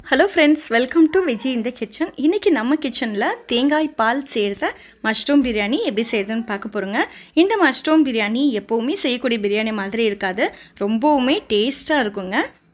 hello friends welcome to Vijay இந்த kitchen இன்றைக்கி நம்ம கிச்சனில் தேங்காய் பால் சேர்த்த மஷ்ரூம் பிரியாணி எப்படி செய்கிறதுன்னு பார்க்க போகிறோங்க இந்த மஷ்ரூம் பிரியாணி எப்போவுமே செய்யக்கூடிய பிரியாணி மாதிரி இருக்காது ரொம்பவுமே டேஸ்ட்டாக இருக்குங்க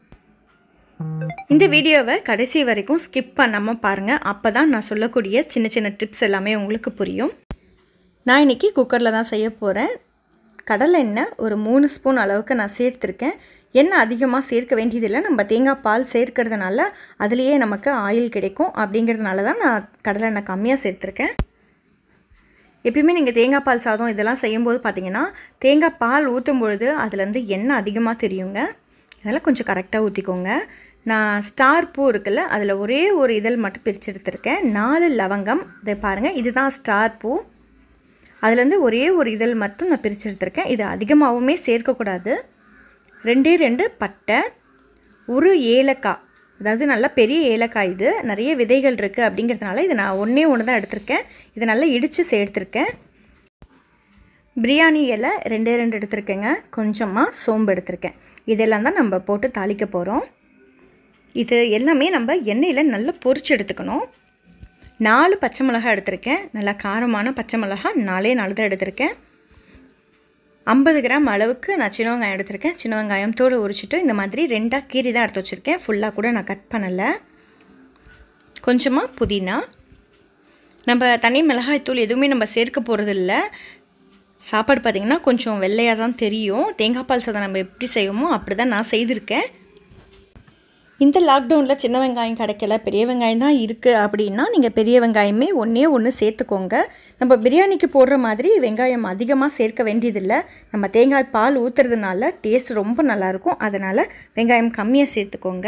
இந்த வீடியோவை கடைசி வரைக்கும் ஸ்கிப் பண்ணாமல் பாருங்கள் அப்போ தான் நான் சொல்லக்கூடிய சின்ன சின்ன டிப்ஸ் எல்லாமே உங்களுக்கு புரியும் நான் இன்றைக்கி குக்கரில் தான் செய்ய போகிறேன் கடலை எண்ணெய் ஒரு மூணு ஸ்பூன் அளவுக்கு நான் சேர்த்துருக்கேன் எண்ணெய் அதிகமாக சேர்க்க வேண்டியதில்லை நம்ம தேங்காய் பால் சேர்க்கறதுனால அதுலேயே நமக்கு ஆயில் கிடைக்கும் அப்படிங்கிறதுனால தான் நான் கடலை எண்ணெய் கம்மியாக சேர்த்துருக்கேன் எப்பயுமே நீங்கள் தேங்காய் பால் சாதம் இதெல்லாம் செய்யும்போது பார்த்தீங்கன்னா தேங்காய் பால் ஊற்றும் பொழுது அதுலேருந்து எண்ணெய் அதிகமாக தெரியுங்க அதெல்லாம் கொஞ்சம் கரெக்டாக ஊற்றிக்கோங்க நான் ஸ்டார் பூ இருக்குல்ல அதில் ஒரே ஒரு இதழ் மட்டும் பிரித்து எடுத்திருக்கேன் நாலு லவங்கம் இதை பாருங்கள் இதுதான் ஸ்டார் பூ அதுலேருந்து ஒரே ஒரு இதழ் மட்டும் நான் பிரித்து எடுத்திருக்கேன் இது அதிகமாகவுமே சேர்க்கக்கூடாது ரெண்டே ரெண்டு பட்டை ஒரு ஏலக்காய் அதாவது நல்லா பெரிய ஏலக்காய் இது நிறைய விதைகள் இருக்குது அப்படிங்கிறதுனால இது நான் ஒன்றே ஒன்று தான் எடுத்திருக்கேன் இதை நல்லா இடித்து சேர்த்துருக்கேன் பிரியாணி இலை ரெண்டே ரெண்டு எடுத்திருக்கேங்க கொஞ்சமாக சோம்பு எடுத்திருக்கேன் இதெல்லாம் தான் நம்ம போட்டு தாளிக்க போகிறோம் இது எல்லாமே நம்ம எண்ணெயில் நல்லா பொரிச்சு எடுத்துக்கணும் நாலு பச்சை மிளகாய் எடுத்திருக்கேன் நல்லா காரமான பச்சை மிளகாய் நாலே நாலு தான் எடுத்திருக்கேன் ஐம்பது கிராம் அளவுக்கு நான் சின்ன வெங்காயம் எடுத்திருக்கேன் சின்ன வெங்காயம் தோடு உரிச்சிட்டு இந்த மாதிரி ரெண்டாக கீரி தான் எடுத்து வச்சுருக்கேன் ஃபுல்லாக கூட நான் கட் பண்ணலை கொஞ்சமாக புதினா நம்ம தனி மிளகாய் தூள் எதுவுமே நம்ம சேர்க்க போகிறது இல்லை சாப்பாடு பார்த்திங்கன்னா கொஞ்சம் வெள்ளையாக தான் தெரியும் தேங்காய் பால் சாதம் நம்ம எப்படி செய்வோமோ அப்படி தான் நான் செய்திருக்கேன் இந்த லாக்டவுனில் சின்ன வெங்காயம் கிடைக்கல பெரிய வெங்காயம் தான் இருக்குது அப்படின்னா நீங்கள் பெரிய வெங்காயமே ஒன்றே ஒன்று சேர்த்துக்கோங்க நம்ம பிரியாணிக்கு போடுற மாதிரி வெங்காயம் அதிகமாக சேர்க்க வேண்டியதில்லை நம்ம தேங்காய் பால் ஊற்றுறதுனால டேஸ்ட் ரொம்ப நல்லாயிருக்கும் அதனால் வெங்காயம் கம்மியாக சேர்த்துக்கோங்க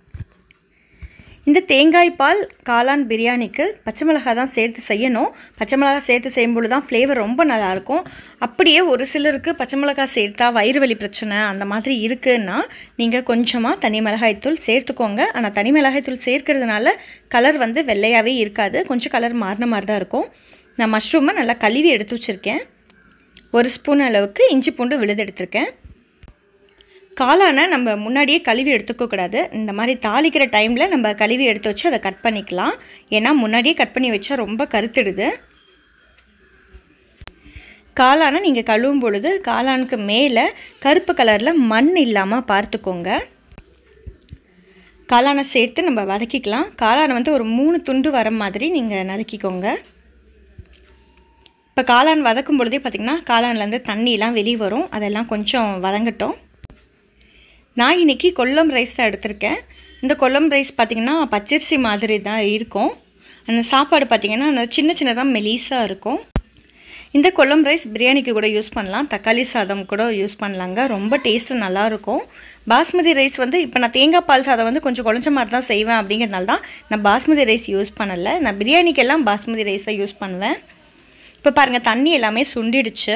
இந்த தேங்காய் பால் காளான் பிரியாணிக்கு பச்சை மிளகாய் தான் சேர்த்து செய்யணும் பச்சை மிளகாய் சேர்த்து செய்யும்பொழுது தான் ஃப்ளேவர் ரொம்ப நல்லாயிருக்கும் அப்படியே ஒரு சிலருக்கு பச்சை மிளகாய் சேர்த்தா வயிறு வலி பிரச்சனை அந்த மாதிரி இருக்குன்னா நீங்கள் கொஞ்சமாக தனி மிளகாய்த்தூள் சேர்த்துக்கோங்க ஆனால் தனி மிளகாய்த்தூள் சேர்க்கறதுனால கலர் வந்து வெள்ளையாகவே இருக்காது கொஞ்சம் கலர் மாறின மாதிரி தான் இருக்கும் நான் மஷ்ரூமை நல்லா கழுவி எடுத்து வச்சுருக்கேன் ஒரு ஸ்பூன் அளவுக்கு இஞ்சி பூண்டு விழுது எடுத்திருக்கேன் காளானை நம்ம முன்னாடியே கழுவி எடுத்துக்கக்கூடாது இந்த மாதிரி தாளிக்கிற டைமில் நம்ம கழுவி எடுத்து வச்சு அதை கட் பண்ணிக்கலாம் ஏன்னா முன்னாடியே கட் பண்ணி வச்சா ரொம்ப கருத்துடுது காளானை நீங்கள் கழுவும் பொழுது காளானுக்கு மேலே கருப்பு கலரில் மண் இல்லாமல் பார்த்துக்கோங்க காளானை சேர்த்து நம்ம வதக்கிக்கலாம் காளானை வந்து ஒரு மூணு துண்டு வர மாதிரி நீங்கள் நறுக்கிக்கோங்க இப்போ காளான் வதக்கும் பொழுதே பார்த்திங்கன்னா காளான்லேருந்து தண்ணியெலாம் வெளியே வரும் அதெல்லாம் கொஞ்சம் வதங்கட்டும் நான் இன்றைக்கி கொல்லம் ரைஸ் தான் எடுத்திருக்கேன் இந்த கொல்லம் ரைஸ் பார்த்திங்கன்னா பச்சரிசி மாதிரி தான் இருக்கும் அந்த சாப்பாடு பார்த்திங்கன்னா சின்ன சின்னதாக மெலீஸாக இருக்கும் இந்த கொல்லம் ரைஸ் பிரியாணிக்கு கூட யூஸ் பண்ணலாம் தக்காளி சாதம் கூட யூஸ் பண்ணலாங்க ரொம்ப டேஸ்ட்டு நல்லாயிருக்கும் பாஸ்மதி ரைஸ் வந்து இப்போ நான் தேங்காய் பால் சாதம் வந்து கொஞ்சம் குழஞ்ச மாதிரி தான் செய்வேன் அப்படிங்கிறதுனால தான் நான் பாஸ்மதி ரைஸ் யூஸ் பண்ணலை நான் பிரியாணிக்கெல்லாம் பாஸ்மதி ரைஸ் தான் யூஸ் பண்ணுவேன் இப்போ பாருங்கள் தண்ணி எல்லாமே சுண்டிடுச்சு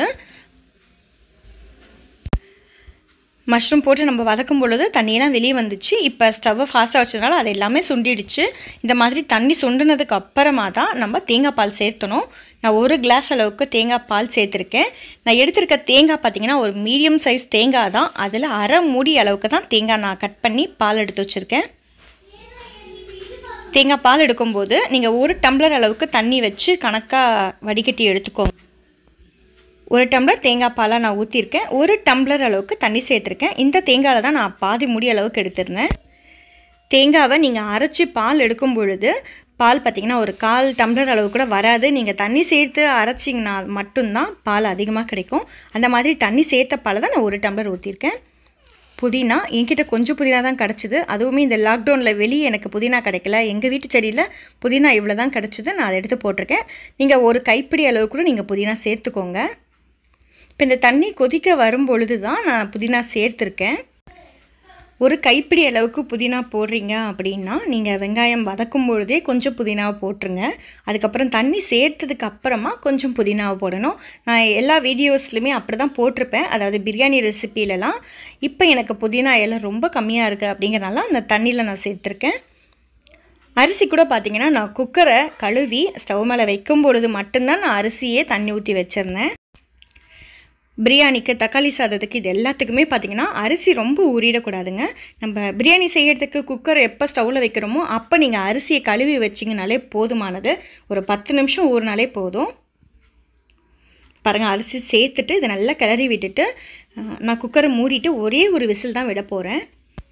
மஷ்ரூம் போட்டு நம்ம வதக்கும் பொழுது தண்ணியெல்லாம் வெளியே வந்துச்சு இப்போ ஸ்டவ்வை ஃபாஸ்ட்டாக வச்சதுனால அது எல்லாமே சுண்டிடுச்சு இந்த மாதிரி தண்ணி சுண்டினதுக்கு அப்புறமா தான் நம்ம தேங்காய் பால் சேர்த்தணும் நான் ஒரு கிளாஸ் அளவுக்கு தேங்காய் பால் சேர்த்துருக்கேன் நான் எடுத்திருக்க தேங்காய் பார்த்திங்கன்னா ஒரு மீடியம் சைஸ் தேங்காய் தான் அதில் அரை மூடி அளவுக்கு தான் தேங்காய் நான் கட் பண்ணி பால் எடுத்து வச்சுருக்கேன் தேங்காய் பால் எடுக்கும்போது நீங்கள் ஒரு டம்ளர் அளவுக்கு தண்ணி வச்சு கணக்காக வடிகட்டி எடுத்துக்கோங்க ஒரு டம்ளர் தேங்காய் பாலாக நான் ஊற்றிருக்கேன் ஒரு டம்ளர் அளவுக்கு தண்ணி சேர்த்துருக்கேன் இந்த தேங்காயில் தான் நான் பாதி முடி அளவுக்கு எடுத்திருந்தேன் தேங்காவை நீங்கள் அரைச்சி பால் எடுக்கும் பொழுது பால் பார்த்திங்கன்னா ஒரு கால் டம்ளர் அளவு கூட வராது நீங்கள் தண்ணி சேர்த்து அரைச்சிங்கன்னா மட்டும்தான் பால் அதிகமாக கிடைக்கும் அந்த மாதிரி தண்ணி சேர்த்த பாலை தான் நான் ஒரு டம்ளர் ஊற்றிருக்கேன் புதினா என்கிட்ட கொஞ்சம் புதினா தான் கிடச்சிது அதுவுமே இந்த லாக்டவுனில் வெளியே எனக்கு புதினா கிடைக்கல எங்கள் வீட்டு செடியில் புதினா இவ்வளோ தான் கிடச்சிது நான் அதை எடுத்து போட்டிருக்கேன் நீங்கள் ஒரு கைப்பிடி அளவு கூட நீங்கள் புதினா சேர்த்துக்கோங்க இப்போ இந்த தண்ணி கொதிக்க வரும் பொழுது தான் நான் புதினா சேர்த்துருக்கேன் ஒரு கைப்பிடி அளவுக்கு புதினா போடுறீங்க அப்படின்னா நீங்கள் வெங்காயம் வதக்கும் பொழுதே கொஞ்சம் புதினாவை போட்டுருங்க அதுக்கப்புறம் தண்ணி சேர்த்ததுக்கு அப்புறமா கொஞ்சம் புதினாவை போடணும் நான் எல்லா வீடியோஸ்லையுமே அப்படி தான் போட்டிருப்பேன் அதாவது பிரியாணி ரெசிப்பிலலாம் இப்போ எனக்கு புதினா எல்லாம் ரொம்ப கம்மியாக இருக்குது அப்படிங்கிறனால அந்த தண்ணியில் நான் சேர்த்துருக்கேன் அரிசி கூட பார்த்திங்கன்னா நான் குக்கரை கழுவி ஸ்டவ் மேலே வைக்கும் பொழுது மட்டும்தான் நான் அரிசியே தண்ணி ஊற்றி வச்சுருந்தேன் பிரியாணிக்கு தக்காளி சாதத்துக்கு இது எல்லாத்துக்குமே பார்த்திங்கன்னா அரிசி ரொம்ப ஊறிடக்கூடாதுங்க நம்ம பிரியாணி செய்கிறதுக்கு குக்கர் எப்போ ஸ்டவ்வில் வைக்கிறோமோ அப்போ நீங்கள் அரிசியை கழுவி வச்சிங்கனாலே போதுமானது ஒரு பத்து நிமிஷம் ஊறினாலே போதும் பாருங்கள் அரிசி சேர்த்துட்டு இதை நல்லா கிளறி விட்டுட்டு நான் குக்கரை மூடிட்டு ஒரே ஒரு விசில் தான் விட போகிறேன்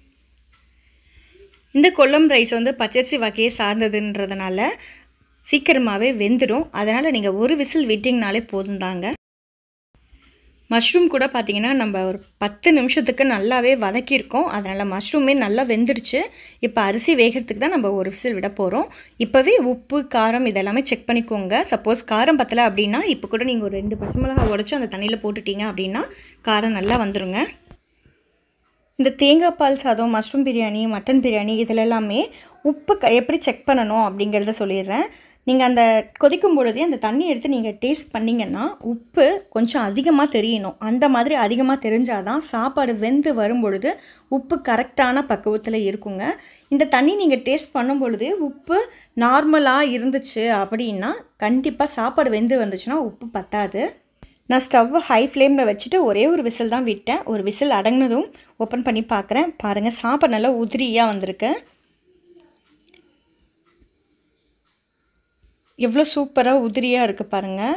இந்த கொல்லம் ரைஸ் வந்து பச்சரிசி வகையை சார்ந்ததுன்றதுனால சீக்கிரமாகவே வெந்துடும் அதனால் நீங்கள் ஒரு விசில் விட்டிங்கனாலே போதும் தாங்க மஷ்ரூம் கூட பார்த்திங்கன்னா நம்ம ஒரு பத்து நிமிஷத்துக்கு நல்லாவே வதக்கியிருக்கோம் அதனால் மஷ்ரூமே நல்லா வெந்துடுச்சு இப்போ அரிசி வேகிறதுக்கு தான் நம்ம ஒரு விசில் விட போகிறோம் இப்போவே உப்பு காரம் இதெல்லாமே செக் பண்ணிக்கோங்க சப்போஸ் காரம் பத்தலை அப்படின்னா இப்போ கூட நீங்கள் ஒரு ரெண்டு பச்சை மிளகா உடச்சி அந்த தண்ணியில் போட்டுட்டீங்க அப்படின்னா காரம் நல்லா வந்துடுங்க இந்த தேங்காய் பால் சாதம் மஷ்ரூம் பிரியாணி மட்டன் பிரியாணி இதில் எல்லாமே உப்பு க எப்படி செக் பண்ணணும் அப்படிங்கிறத சொல்லிடுறேன் நீங்கள் அந்த கொதிக்கும் பொழுதே அந்த தண்ணி எடுத்து நீங்கள் டேஸ்ட் பண்ணிங்கன்னா உப்பு கொஞ்சம் அதிகமாக தெரியணும் அந்த மாதிரி அதிகமாக தெரிஞ்சால் தான் சாப்பாடு வெந்து வரும் பொழுது உப்பு கரெக்டான பக்குவத்தில் இருக்குங்க இந்த தண்ணி நீங்கள் டேஸ்ட் பண்ணும் பொழுது உப்பு நார்மலாக இருந்துச்சு அப்படின்னா கண்டிப்பாக சாப்பாடு வெந்து வந்துச்சுன்னா உப்பு பத்தாது நான் ஸ்டவ்வை ஹை ஃப்ளேமில் வச்சுட்டு ஒரே ஒரு விசில் தான் விட்டேன் ஒரு விசில் அடங்கினதும் ஓப்பன் பண்ணி பார்க்குறேன் பாருங்கள் சாப்பாடு நல்லா உதிரியாக வந்திருக்கு எவ்வளோ சூப்பராக உதிரியாக இருக்குது பாருங்கள்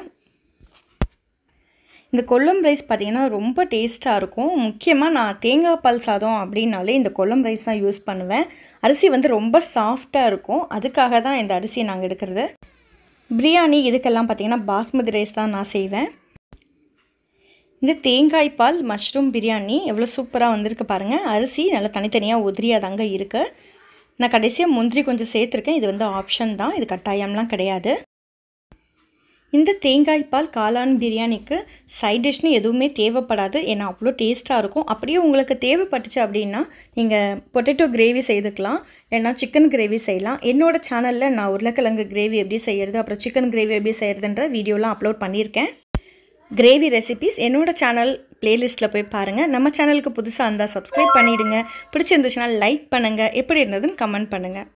இந்த கொல்லம் ரைஸ் பார்த்திங்கன்னா ரொம்ப டேஸ்ட்டாக இருக்கும் முக்கியமாக நான் தேங்காய் பால் சாதம் அப்படின்னாலே இந்த கொல்லம் ரைஸ் தான் யூஸ் பண்ணுவேன் அரிசி வந்து ரொம்ப சாஃப்டாக இருக்கும் அதுக்காக தான் இந்த அரிசியை நாங்கள் எடுக்கிறது பிரியாணி இதுக்கெல்லாம் பார்த்திங்கன்னா பாஸ்மதி ரைஸ் தான் நான் செய்வேன் இந்த தேங்காய் பால் மஷ்ரூம் பிரியாணி எவ்வளோ சூப்பராக வந்திருக்கு பாருங்கள் அரிசி நல்லா தனித்தனியாக உதிரியாக தாங்க இருக்குது நான் கடைசியாக முந்திரி கொஞ்சம் சேர்த்துருக்கேன் இது வந்து ஆப்ஷன் தான் இது கட்டாயம்லாம் கிடையாது இந்த தேங்காய் பால் காளான் பிரியாணிக்கு சைட் டிஷ்னு எதுவுமே தேவைப்படாது ஏன்னா அவ்வளோ டேஸ்ட்டாக இருக்கும் அப்படியே உங்களுக்கு தேவைப்பட்டுச்சு அப்படின்னா நீங்கள் பொட்டேட்டோ கிரேவி செய்துக்கலாம் இல்லைனா சிக்கன் கிரேவி செய்யலாம் என்னோடய சேனலில் நான் உருளைக்கிழங்கு கிரேவி எப்படி செய்கிறது அப்புறம் சிக்கன் கிரேவி எப்படி செய்கிறதுன்ற வீடியோலாம் அப்லோட் பண்ணியிருக்கேன் கிரேவி ரெசிபிஸ் என்னோடய சேனல் பிளேலிஸ்ட்டில் போய் பாருங்கள் நம்ம சேனலுக்கு புதுசாக இருந்தால் சப்ஸ்கிரைப் பண்ணிவிடுங்க பிடிச்சிருந்துச்சுன்னா லைக் பண்ணுங்கள் எப்படி இருந்ததுன்னு கமெண்ட் பண்ணுங்கள்